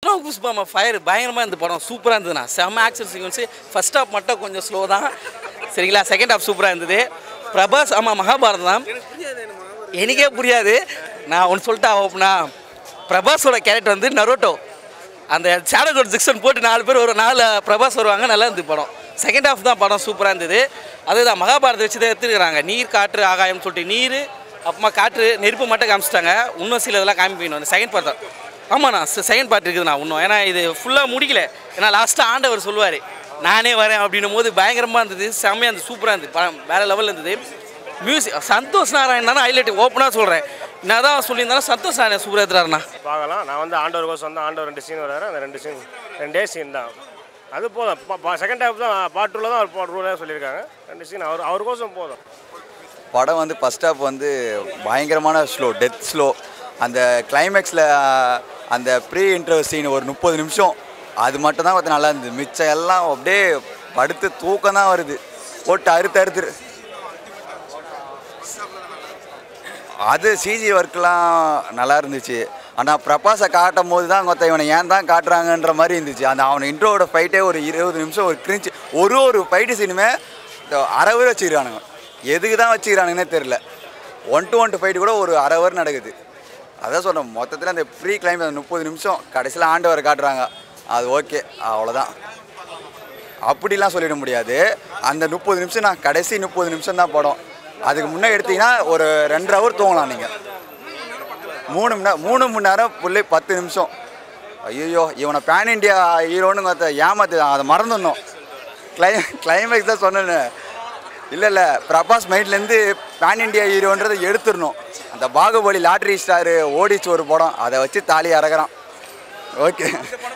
பட்டம் குஸ்பாமா ஃபயர் பயங்கரமாக இருந்த படம் சூப்பராக இருந்ததுண்ணா செம்ம ஆக்ஷன் சீக்வன்ஸு ஃபர்ஸ்ட் ஹாஃப் மட்டும் கொஞ்சம் ஸ்லோ தான் சரிங்களா செகண்ட் ஹாஃப் சூப்பராக இருந்தது பிரபாஸ் ஆமாம் மகாபாரதம் தான் எனக்கே புரியாது நான் ஒன்று சொல்லிட்டு ஆகும்னா பிரபாஸோட கேரக்டர் வந்து நரோட்டோ அந்த சேனல் கோட் சிக்ஸன் போட்டு நாலு பேர் ஒரு நாலு பிரபாஸ் வருவாங்க நல்லா இருந்தது படம் செகண்ட் ஹாஃப் தான் படம் சூப்பராக இருந்தது அதுதான் மகாபாரதம் வச்சு தான் எடுத்துருக்காங்க நீர் காற்று ஆகாயம்னு சொல்லிட்டு நீர் அப்புறமா காற்று நெருப்பு மட்டும் காமிச்சிட்டாங்க இன்னும் சில இதெல்லாம் காமிக்கணும் அந்த செகண்ட் பார்ட் தான் ஆமாண்ணா செகண்ட் பார்ட் இருக்குதுண்ணா இன்னும் ஏன்னா இது ஃபுல்லாக முடிக்கல ஏன்னா லாஸ்ட்டாக ஆண்டவர் சொல்லுவார் நானே வரேன் அப்படின்னும் போது பயங்கரமாக இருந்தது செம்மையாக இருந்தது சூப்பராக இருந்தது படம் வேறு லெவலில் இருந்தது மியூசிக் சந்தோஷ் நாராயண் தானே ஹைலைட் ஓப்பனாக சொல்கிறேன் என்ன தான் சொல்லியிருந்தாலும் சந்தோஷ் நாராயண் சூப்பராக எடுத்துறாருண்ணா பார்க்கலாம் நான் வந்து ஆண்டவர் கோசம் வந்து ஆண்டவர் ரெண்டு சீன் வராரு அந்த ரெண்டு சீன் ரெண்டே சீன் தான் அது போதும் செகண்ட் ஹாஃப் தான் பார்ட் டூவில் தான் அவர் போடுறதா சொல்லியிருக்காங்க ரெண்டு சீன் அவர் அவர் கோசம் போதும் படம் வந்து ஃபஸ்ட் ஹாஃப் வந்து பயங்கரமான ஸ்லோ டெத் ஸ்லோ அந்த கிளைமேக்ஸில் அந்த ப்ரீ இன்டர்வல் சீன் ஒரு முப்பது நிமிஷம் அது மட்டும் தான் பார்த்து நல்லா இருந்தது மிச்சம் எல்லாம் அப்படியே படுத்து தூக்கம் தான் வருது போட்டு அறுத்து அறுத்து அது சிஜி ஒர்க்லாம் நல்லா இருந்துச்சு ஆனால் பிரபாஸை காட்டும் போது தான் கொத்த இவனை ஏன் தான் காட்டுறாங்கன்ற மாதிரி இருந்துச்சு அந்த அவனை இன்ட்ரோவோட ஃபைட்டே ஒரு இருபது நிமிஷம் ஒரு கிரிஞ்சு ஒரு ஒரு ஃபைட்டு சீனுமே அரை ஹவர் வச்சுக்கிறானுங்க எதுக்கு தான் வச்சுக்கிறானுங்கன்னே தெரில one two one two fight கூட ஒரு அரை ஹவர் நடக்குது அதான் சொல்கிறேன் மொத்தத்தில் அந்த ஃப்ரீ கிளைம் அந்த முப்பது நிமிஷம் கடைசியில் ஆண்டவரை காட்டுறாங்க அது ஓகே அவ்வளோதான் அப்படிலாம் சொல்லிட முடியாது அந்த முப்பது நிமிஷம் நான் கடைசி முப்பது நிமிஷம் தான் படம் அதுக்கு முன்னே எடுத்தீங்கன்னா ஒரு ரெண்டரை ஹவர் தூங்கலாம் நீங்கள் மூணு மணி நேரம் மூணு மணி நேரம் புள்ளி பத்து நிமிஷம் ஐயோ இவனை பேன் இண்டியா ஹீரோன்னு பார்த்த ஏமாத்து அதை மறந்துடணும் கிளை கிளைமேக்ஸ் தான் சொன்னேன் இல்லை இல்லை பிரபாஸ் மைண்ட்லேருந்து பேன் இண்டியா ஹீரோன்றதை எடுத்துடணும் அந்த பாகுபலி லாட்ரி ஸ்டாரு ஓடிச்சு ஒரு படம் அதை வச்சு தாலி இறக்குறான் ஓகே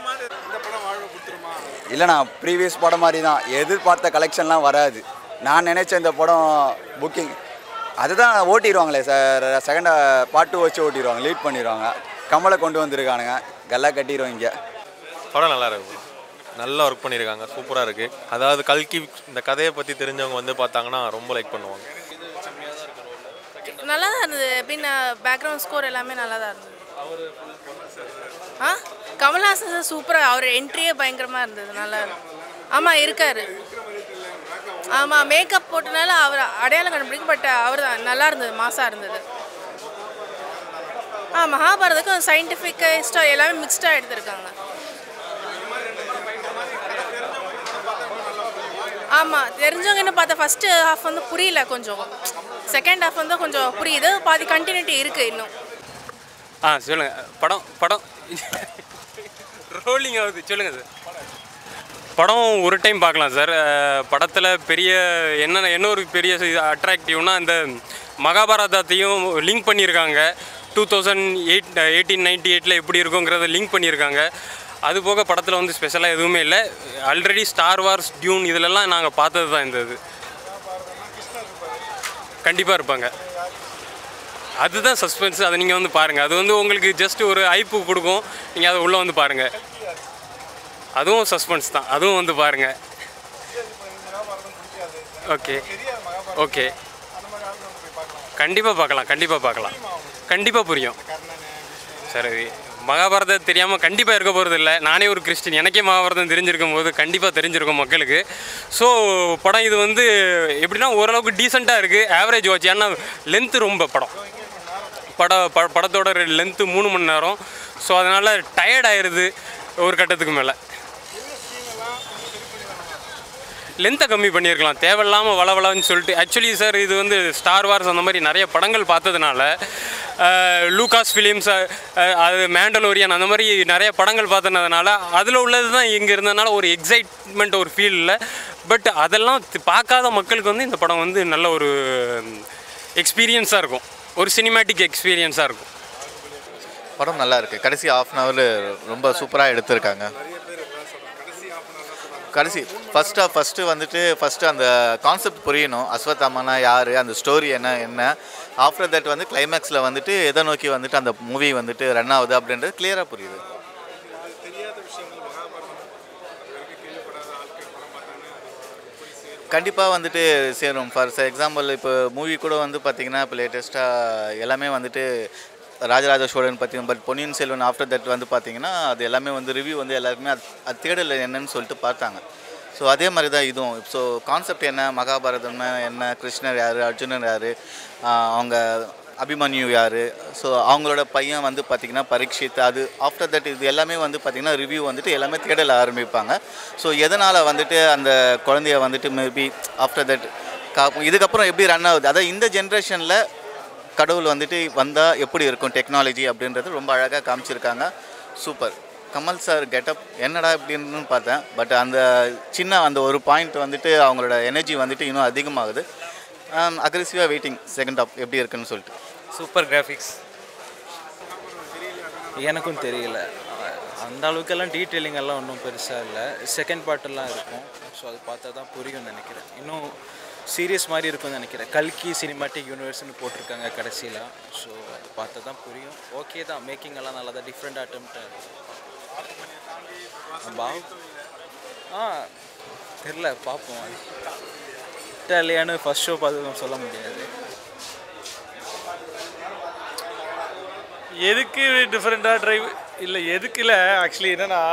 இல்லைண்ணா ப்ரீவியஸ் படம் மாதிரி தான் எதிர்பார்த்த கலெக்ஷன்லாம் வராது நான் நினைச்ச இந்த படம் புக்கிங் அதுதான் ஓட்டிடுவாங்களே சார் செகண்ட் பார்ட் டூ வச்சு ஓட்டிடுவாங்க லீட் பண்ணிடுவாங்க கமலை கொண்டு வந்திருக்கானுங்க கல்லா கட்டிடுவோம் இங்கே படம் நல்லா இருக்கு நல்லா ஒர்க் பண்ணியிருக்காங்க சூப்பராக இருக்குது அதாவது கல்கி இந்த கதையை பற்றி தெரிஞ்சவங்க வந்து பார்த்தாங்கன்னா ரொம்ப லைக் பண்ணுவாங்க நல்லா தான் இருந்தது எப்படின்னா பேக்ரவுண்ட் ஸ்கோர் எல்லாமே நல்லா தான் இருந்தது ஆ கமல்ஹாசன் சார் சூப்பராக அவர் என்ட்ரியே பயங்கரமாக இருந்தது நல்லா இருந்தது ஆமாம் இருக்கார் ஆமாம் மேக்கப் போட்டனால அவர் அடையாளம் கண்டுபிடிக்கும் பட் அவர் தான் நல்லா இருந்தது மாசாக இருந்தது ஆ மகாபாரதக்கும் சயின்டிஃபிக் ஹிஸ்டாரி எல்லாமே மிக்ஸ்டாக எடுத்திருக்காங்க ஆமாம் தெரிஞ்சவங்க என்ன பார்த்தா ஃபஸ்ட்டு ஹாஃப் வந்து புரியல கொஞ்சம் செகண்ட் ஹாஃப் வந்து கொஞ்சம் புரியுது பாதி கண்டினியூட்டி இருக்குது இன்னும் ஆ சொல்லுங்க படம் படம் ரோலிங் ஆகுது சொல்லுங்க சார் படம் ஒரு டைம் பார்க்கலாம் சார் படத்தில் பெரிய என்ன என்ன ஒரு பெரிய அட்ராக்டிவ்னா அந்த மகாபாரதத்தையும் லிங்க் பண்ணியிருக்காங்க two thousand eight eighteen ninety எயிட்டில் எப்படி இருக்குங்கிறத லிங்க் பண்ணியிருக்காங்க அது போக படத்தில் வந்து ஸ்பெஷலாக எதுவுமே இல்லை ஆல்ரெடி ஸ்டார் வார்ஸ் டியூன் இதிலெல்லாம் நாங்கள் பார்த்தது தான் இந்த இது கண்டிப்பாக இருப்பாங்க அதுதான் சஸ்பென்ஸ் அதை நீங்கள் வந்து பாருங்கள் அது வந்து உங்களுக்கு ஜஸ்ட் ஒரு ஐப்பு கொடுக்கும் நீங்கள் அதை உள்ளே வந்து பாருங்கள் அதுவும் சஸ்பென்ஸ் தான் அதுவும் வந்து பாருங்கள் ஓகே ஓகே கண்டிப்பாக பார்க்கலாம் கண்டிப்பாக பார்க்கலாம் கண்டிப்பாக புரியும் சரி மகாபாரதம் தெரியாமல் கண்டிப்பாக இருக்க போகிறது இல்லை நானே ஒரு கிறிஸ்டின் எனக்கே மகாபாரதம் தெரிஞ்சிருக்கும் போது கண்டிப்பாக தெரிஞ்சிருக்கும் மக்களுக்கு ஸோ படம் இது வந்து எப்படின்னா ஓரளவுக்கு டீசெண்டாக இருக்குது ஆவரேஜ் வாட்ச் ஏன்னா லென்த்து ரொம்ப படம் பட ப படத்தோட லென்த்து மூணு மணி நேரம் ஸோ அதனால் டயர்ட் ஆயிடுது ஒரு கட்டத்துக்கு மேலே லென்த்தை கம்மி பண்ணியிருக்கலாம் தேவையில்லாமல் வளவளன்னு சொல்லிட்டு ஆக்சுவலி சார் இது வந்து ஸ்டார் வார்ஸ் அந்த மாதிரி நிறைய படங்கள் பார்த்ததுனால அஹ், லூகாஸ் ஃபிலிம்ஸ் அஹ், அது மேண்டலோரியன் அந்த மாதிரி நிறைய படங்கள் பார்த்ததுனால அதில் உள்ளது தான் இங்கே இருந்ததுனால ஒரு எக்ஸைட்மெண்ட் ஒரு ஃபீல் இல்லை பட் அதெல்லாம் தி- பார்க்காத மக்களுக்கு வந்து இந்த படம் வந்து நல்ல ஒரு எக்ஸ்பீரியன்ஸாக இருக்கும் ஒரு சினிமேட்டிக் எக்ஸ்பீரியன்ஸாக இருக்கும் படம் நல்லா இருக்கு கடைசி ஆஃப் அன் ஹவர் ரொம்ப சூப்பராக எடுத்திருக்காங்க கடைசி ஃபர்ஸ்ட் ஆஃப் ஃபஸ்ட்டு வந்துட்டு ஃபஸ்ட்டு அந்த கான்செப்ட் புரியணும் அஸ்வத்தாமனா யார் அந்த ஸ்டோரி என்ன என்ன ஆஃப்டர் தட் வந்து கிளைமேக்ஸில் வந்துட்டு எதை நோக்கி வந்துட்டு அந்த மூவி வந்துட்டு ரன் ஆகுது அப்படின்றது கிளியராக புரியுது கண்டிப்பாக வந்துட்டு சேரும் ஃபார் எக்ஸாம்பிள் இப்போ மூவி கூட வந்து பார்த்திங்கன்னா இப்போ லேட்டஸ்ட்டாக எல்லாமே வந்துட்டு ராஜராஜ சோழன் பற்றியும் but Ponniyin Selvan after that வந்து பார்த்தீங்கன்னா அது எல்லாமே வந்து ரிவ்யூ வந்து எல்லாருக்குமே அது அது தேடல என்னன்னு சொல்லிட்டு பார்த்தாங்க ஸோ அதே மாதிரி தான் இதுவும் ஸோ கான்செப்ட் என்ன மகாபாரதம்னா என்ன கிருஷ்ணர் யார் அர்ஜுனன் யார் அவங்க அபிமன்யு யார் ஸோ அவங்களோட பையன் வந்து பார்த்திங்கன்னா பரீட்சித் அது ஆஃப்டர் தட் இது எல்லாமே வந்து பார்த்திங்கன்னா ரிவ்யூ வந்துட்டு எல்லாமே தேடல ஆரம்பிப்பாங்க ஸோ எதனால் வந்துட்டு அந்த குழந்தைய வந்துட்டு மேபி ஆஃப்டர் தட் காப்பும் இதுக்கப்புறம் எப்படி ரன் ஆகுது அதாவது இந்த ஜென்ரேஷனில் கடவுள் வந்துட்டு வந்தால் எப்படி இருக்கும் டெக்னாலஜி அப்படின்றது ரொம்ப அழகாக காமிச்சிருக்காங்க சூப்பர் கமல் சார் கெட்டப் என்னடா இப்படின்னு பார்த்தேன் பட் அந்த சின்ன அந்த ஒரு பாயிண்ட் வந்துட்டு அவங்களோட எனர்ஜி வந்துட்டு இன்னும் அதிகமாகுது அக்ரெசிவாக வெயிட்டிங் செகண்ட் ஆஃப் எப்படி இருக்குன்னு சொல்லிட்டு சூப்பர் கிராஃபிக்ஸ் எனக்கும் தெரியல அந்த அளவுக்கெல்லாம் டீட்டெயிலிங் எல்லாம் ஒன்றும் பெருசாக இல்லை செகண்ட் பார்ட்டெல்லாம் இருக்கும் ஸோ அது பார்த்தா தான் புரியும்னு நினைக்கிறேன் இன்னும் சீரியஸ் மாதிரி இருக்கும்னு நினைக்கிறேன் கல்கி சினிமாட்டிக் யூனிவர்ஸ்னு போட்டிருக்காங்க கடைசியில் ஸோ அது பார்த்தா தான் புரியும் ஓகே தான் மேக்கிங் எல்லாம் நல்லா தான் டிஃப்ரெண்ட் அட்டம்ப்டாக பாவ் ஆ தெரில பார்ப்போம் அது இட்டாலியான்னு ஃபஸ்ட் ஷோ பார்த்து சொல்ல முடியாது எதுக்கு டிஃப்ரெண்ட்டாக ட்ரைவ் இல்லை எதுக்கு இல்லை ஆக்சுவலி என்னென்னா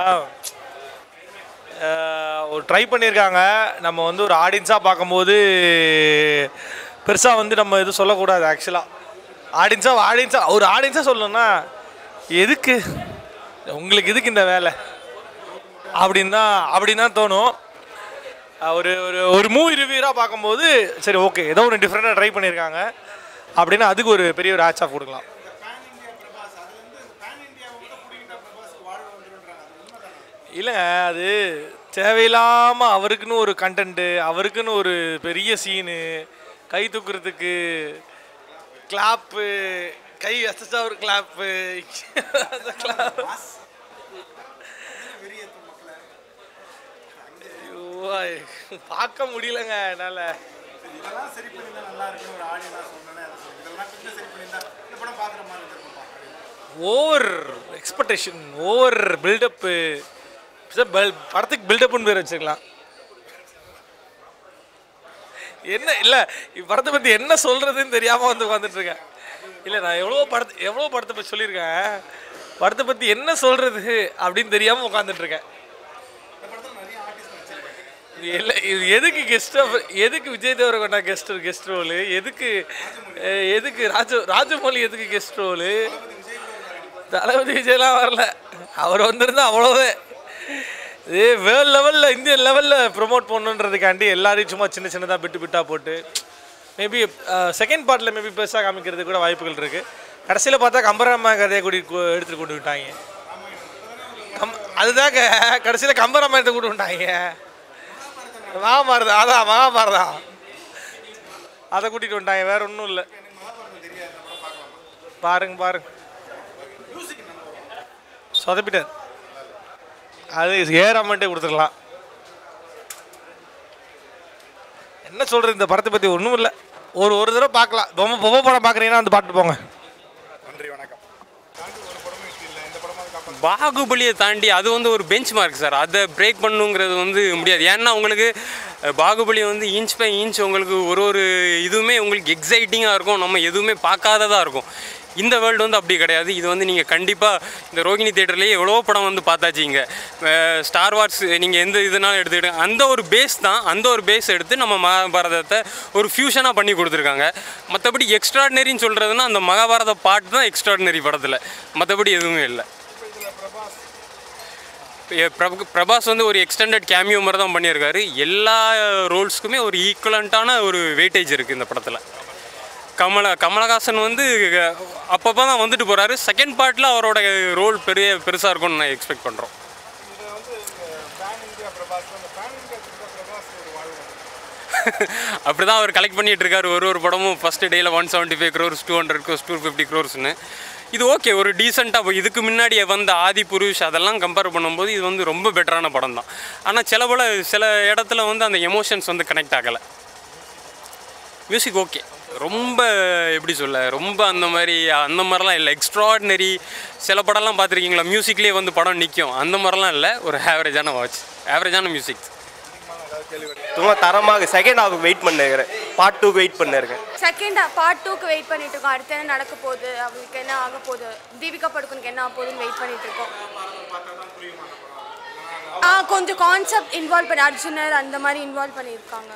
ஒரு ட்ரை பண்ணியிருக்காங்க நம்ம வந்து ஒரு ஆடியன்ஸாக பார்க்கும்போது பெருசாக வந்து நம்ம எதுவும் சொல்லக்கூடாது ஆக்சுவலாக ஆடியன்ஸாக ஆடியன்ஸாக ஒரு ஆடியன்ஸாக சொல்லணும்னா எதுக்கு உங்களுக்கு எதுக்கு இந்த வேலை அப்படின்னு தான் அப்படின்னு தான் தோணும் அஹ் ஒரு ஒரு ஒரு மூவி ரிவ்யூராக பார்க்கும்போது சரி ஓகே ஏதோ ஒன்று டிஃப்ரெண்ட்டாக ட்ரை பண்ணியிருக்காங்க அப்படின்னு அதுக்கு ஒரு பெரிய ஒரு ஹேட்ச் ஆஃப் கொடுக்கலாம் இல்லைங்க அது தேவையில்லாமல் அவருக்குன்னு ஒரு கண்டென்ட்டு அவருக்குன்னு ஒரு பெரிய சீனு கை தூக்குறதுக்கு கிளாப்பு கை அசச்சா ஒரு கிளாப்பு அந்த கிளாப் ஐயோ, பார்க்க முடியலங்க என்னால் ஓவர் எக்ஸ்பெக்டேஷன் ஓவர் பில்டப்பு படத்துக்கு பில்டப்னு பேர் வச்சுக்கலாம் என்ன இல்லை படத்தை பற்றி என்ன சொல்கிறதுன்னு தெரியாமல் வந்து உட்காந்துட்டு இருக்கேன் இல்லை நான் எவ்வளோ படத்தை எவ்வளோ படத்தை பற்றி சொல்லியிருக்கேன் படத்தை பற்றி என்ன சொல்கிறது அப்படின்னு தெரியாமல் உட்காந்துட்டு இருக்கேன் இது இல்லை இது எதுக்கு கெஸ்ட் எதுக்கு Vijay Deverakonda guest guest role எதுக்கு அஹ், எதுக்கு ராஜ ராஜமௌலி எதுக்கு கெஸ்ட் ரோலு தளபதி விஜய்லாம் வரல அவர் வந்திருந்தா அவ்வளோவே இது வேர்ல்ட் லெவலில் இந்தியன் லெவலில் ப்ரொமோட் பண்ணணுன்றதுக்காண்டி எல்லாரையும் சும்மா சின்ன சின்னதாக பிட்டு பிட்டாக போட்டு மேபி செகண்ட் பார்ட்டில் மேபி பெருசாக காமிக்கிறது கூட வாய்ப்புகள் இருக்குது கடைசியில் பார்த்தா கம்பராமா கதையை கூட்டி எடுத்துகிட்டு கொண்டு விட்டாங்க கம் அதுதாங்க கடைசியில் கம்பராமாயணத்தை கூட்டு விட்டாங்க மகாபாரதம் அதான் மகாபாரதம் அதை கூட்டிகிட்டு வந்துட்டாங்க வேற ஒன்றும் இல்லை பாருங்க பாருங்க சொதப்பிட்டார் அது ஏறாமட்டே கொடுத்துக்கலாம் என்ன சொல்கிறது இந்த படத்தை பற்றி ஒன்றும் இல்லை ஒரு ஒரு தடவை பார்க்கலாம் பொம்மை பொம்மை படம் பார்க்குறீங்கன்னா அந்த பாட்டு போங்க பாகுபலியை தாண்டி அது வந்து ஒரு பெஞ்ச் மார்க் சார் அதை பிரேக் பண்ணுங்கிறது வந்து முடியாது ஏன்னா உங்களுக்கு அஹ், பாகுபலி வந்து இன்ச் பை இன்ச் உங்களுக்கு ஒரு ஒரு இதுவுமே உங்களுக்கு எக்ஸைட்டிங்காக இருக்கும் நம்ம எதுவுமே பார்க்காததாக இருக்கும் இந்த வேர்ல்டு வந்து அப்படி கிடையாது இது வந்து நீங்கள் கண்டிப்பாக இந்த ரோகிணி தேட்டர்லேயே எவ்வளோ படம் வந்து பார்த்தாச்சு இங்கே ஸ்டார் வார்ஸ் நீங்கள் எந்த இதுனாலும் எடுத்துக்கிட்டு அந்த ஒரு பேஸ் தான் அந்த ஒரு பேஸ் எடுத்து நம்ம மகாபாரதத்தை ஒரு ஃபியூஷனாக பண்ணி கொடுத்துருக்காங்க மற்றபடி எக்ஸ்ட்ராடினரின்னு சொல்கிறதுனா அந்த மகாபாரத பாட்டு தான் எக்ஸ்ட்ராடினரி படத்தில் மற்றபடி எதுவுமே இல்லை எ- பிரபு- பிரபாஸ் வந்து ஒரு எக்ஸ்டெண்டட் கேமியோ மாதிரி தான் பண்ணியிருக்காரு எல்லா ரோல்ஸ்க்குமே ஒரு ஈக்குவலண்ட்டான ஒரு வெயிட்டேஜ் இருக்குது இந்த படத்தில் கமல கமலஹாசன் வந்து அப்பப்போ தான் வந்துட்டு போகிறாரு செகண்ட் பார்ட்டில் அவரோட ரோல் பெரிய பெருசாக இருக்கும்னு நான் எக்ஸ்பெக்ட் பண்ணுறோம் அப்படி தான் அவர் கலெக்ட் பண்ணிட்டு இருக்காரு ஒரு ஒரு படமும் ஃபர்ஸ்ட் டேயில் one seventy five crores two hundred crores two fifty க்ரோர்ஸ்னு இது ஓகே ஒரு டீசெண்டாக இதுக்கு முன்னாடி வந்த ஆதி புருஷ் அதெல்லாம் கம்பேர் பண்ணும்போது இது வந்து ரொம்ப பெட்டரான படம் தான் ஆனால் சில பல சில இடத்துல வந்து அந்த எமோஷன்ஸ் வந்து கனெக்ட் ஆகலை மியூசிக் ஓகே ரொம்ப எப்படி சொல்ல ரொம்ப அந்த மாதிரி அந்த மாதிரிலாம் இல்லை எக்ஸ்ட்ராடினரி சில படம்லாம் பார்த்துருக்கீங்களா மியூசிக்லேயே வந்து படம் நிற்கும் அந்த மாதிரிலாம் இல்லை ஒரு ஆவரேஜான வாட்ச் ஆவரேஜான மியூசிக் ತುಂಬ ತರಮಾಗಿ ಸೆಕೆಂಡ್ ಹಾಫ್ ವೆಯ್ಟ್ பண்ணிருக்கிறேன் பார்ட் டூக்கு வெயிட் பண்ணிருக்கேன் செகண்ட் பார்ட் டூக்கு வெயிட் பண்ணிட்டு இருக்கோம் அடுத்து என்ன நடக்க போகுது அவங்களுக்கு என்ன ஆக போகுது தீபிகா படுக்கனுக்கு என்ன ஆக போகுதுன்னு வெயிட் பண்ணிட்டு இருக்கோம் ஆ கொஞ்சம் கான்செப்ட் இன்வால்வ் பண்ணி அர்ஜுனர் அந்த மாதிரி இன்வால்வ் பண்ணியிருக்காங்க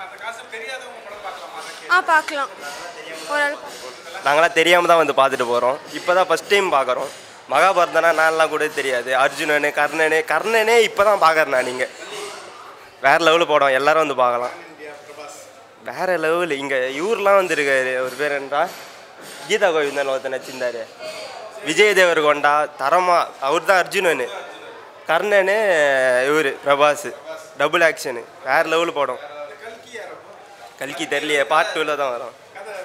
ஆ பார்க்கலாம் ஓரளவு நாங்களாம் தெரியாமல் தான் வந்து பார்த்துட்டு போகிறோம் இப்போ தான் ஃபஸ்ட் டைம் பார்க்குறோம் மகாபாரதனா நான்லாம் கூட தெரியாது அர்ஜுனனு கர்ணனு கர்ணனே இப்போ தான் பார்க்குறேன் நான் நீங்கள் வேறு லெவலில் படம் எல்லாரும் வந்து பார்க்கலாம் வேறு லெவல் இங்கே இவர்லாம் வந்திருக்காரு ஒரு பேர் என்றா கீதா கோவிந்தன் ஒருத்தர் நச்சிருந்தாரு விஜய் தேவர்கொண்டா தரமா அவர் தான் அர்ஜுனனு கர்ணனு இவர் பிரபாஸ் டபுள் ஆக்ஷனு வேறு லெவல் படம் கல்கி தெரியலையே பார்ட் டூவில் தான் வரும்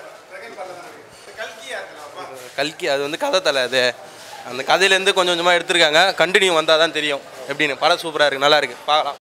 கல்கி அது வந்து கதை தலை அது அந்த கதையிலேருந்து கொஞ்சம் கொஞ்சமாக எடுத்திருக்காங்க கண்டினியூ வந்தால் தான் தெரியும் எப்படின்னு படம் சூப்பராக இருக்குது நல்லா இருக்குது பார்க்கலாம்